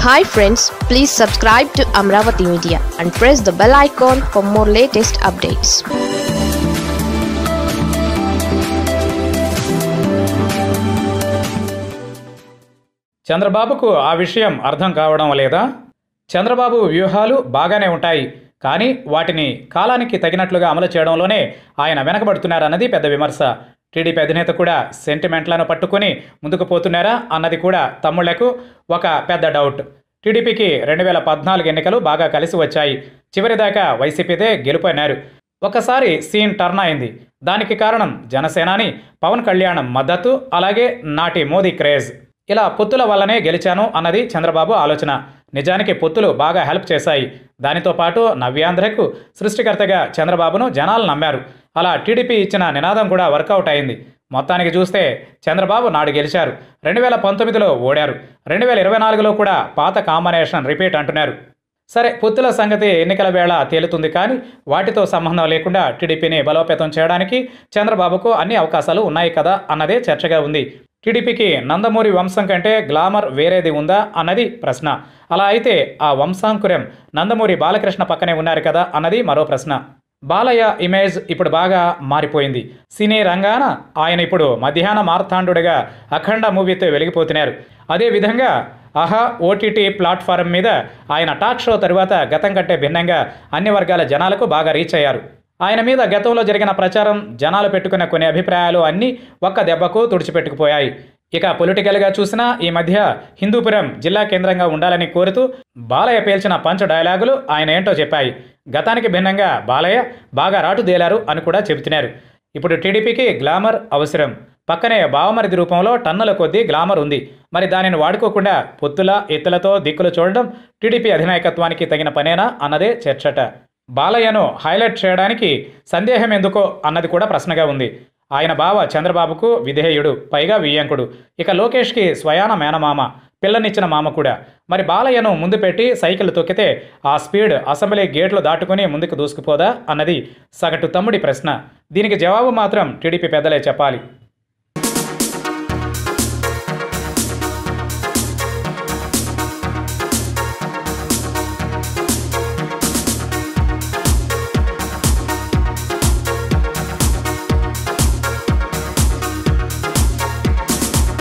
hi friends please subscribe to Amaravati media and press the bell icon for more latest updates చంద్రబాబుకు ఆ విషయం అర్థం కావడం లేదా చంద్రబాబు వ్యూహాలు బాగానే ఉంటాయి కానీ వాటిని కాలానికి తగినట్లుగా అమలు చేయడంలోనే ఆయన వెనకబడుతున్నారన్నది పెద్ద విమర్శ టీడీపీ అధినేత కూడా సెంటిమెంట్లను పట్టుకుని ముందుకు పోతున్నారా అన్నది కూడా తమ్ముళ్లకు ఒక పెద్ద డౌట్ టీడీపీకి రెండు వేల పద్నాలుగు ఎన్నికలు బాగా కలిసి వచ్చాయి చివరిదాకా వైసీపీదే గెలుపన్నారు ఒకసారి సీన్ టర్న్ అయింది దానికి కారణం జనసేనాని పవన్ కళ్యాణ్ మద్దతు అలాగే నాటి మోదీ క్రేజ్ ఇలా పొత్తుల వల్లనే గెలిచాను అన్నది చంద్రబాబు ఆలోచన నిజానికి పొత్తులు బాగా హెల్ప్ చేశాయి దానితో పాటు నవ్యాంధ్రకు సృష్టికర్తగా చంద్రబాబును జనాలు నమ్మారు అలా టీడీపీ ఇచ్చిన నినాదం కూడా వర్కౌట్ అయింది మొత్తానికి చూస్తే చంద్రబాబు నాడు గెలిచారు రెండు వేల పంతొమ్మిదిలో ఓడారు రెండు వేల ఇరవై నాలుగులో కూడా పాత కాంబినేషన్ రిపీట్ అంటున్నారు సరే పొత్తుల సంగతి ఎన్నికల వేళ తేలుతుంది కానీ వాటితో సంబంధం లేకుండా టీడీపీని బలోపేతం చేయడానికి చంద్రబాబుకు అన్ని అవకాశాలు ఉన్నాయి కదా అన్నదే చర్చగా ఉంది టీడీపీకి నందమూరి వంశం కంటే గ్లామర్ వేరేది ఉందా అన్నది ప్రశ్న అలా అయితే ఆ వంశాంకురం నందమూరి బాలకృష్ణ పక్కనే ఉన్నారు కదా అన్నది మరో ప్రశ్న బాలయ్య ఇమేజ్ ఇప్పుడు బాగా మారిపోయింది సినీ రంగాన ఆయన ఇప్పుడు మధ్యాహ్న మార్తాండుడిగా అఖండ మూవీతో వెలిగిపోతున్నారు అదేవిధంగా ఆహా ఓటీటీ ప్లాట్ఫారం మీద ఆయన టాక్ షో తరువాత గతం కంటే భిన్నంగా అన్ని వర్గాల జనాలకు బాగా రీచ్ అయ్యారు ఆయన మీద గతంలో జరిగిన ప్రచారం జనాలు పెట్టుకున్న కొన్ని అభిప్రాయాలు అన్నీ ఒక్క దెబ్బకు తుడిచిపెట్టుకుపోయాయి ఇక పొలిటికల్గా చూసినా ఈ మధ్య హిందూపురం జిల్లా కేంద్రంగా ఉండాలని కోరుతూ బాలయ్య పేల్చిన పంచ డైలాగులు ఆయన ఏంటో చెప్పాయి గతానికి భిన్నంగా బాలయ్య బాగా రాటుదేలారు అని కూడా చెబుతున్నారు ఇప్పుడు టీడీపీకి గ్లామర్ అవసరం పక్కనే బావమరిది రూపంలో టన్నుల కొద్దీ గ్లామర్ ఉంది మరి దానిని వాడుకోకుండా పొత్తుల ఎత్తులతో దిక్కులు చూడడం టీడీపీ అధినాయకత్వానికి తగిన పనేనా అన్నదే చర్చట బాలయ్యను హైలైట్ చేయడానికి సందేహం ఎందుకో అన్నది కూడా ప్రశ్నగా ఉంది ఆయన బావ చంద్రబాబుకు విధేయుడు పైగా వియ్యంకుడు ఇక లోకేష్కి స్వయాన మేనమామ పిల్లనిచ్చిన మామ కూడా మరి బాలయ్యను ముందు పెట్టి సైకిల్ తొక్కితే ఆ స్పీడ్ అసెంబ్లీ గేట్లు దాటుకుని ముందుకు దూసుకుపోదా అన్నది సగటు తమ్ముడి ప్రశ్న దీనికి జవాబు మాత్రం టీడీపీ పెద్దలే చెప్పాలి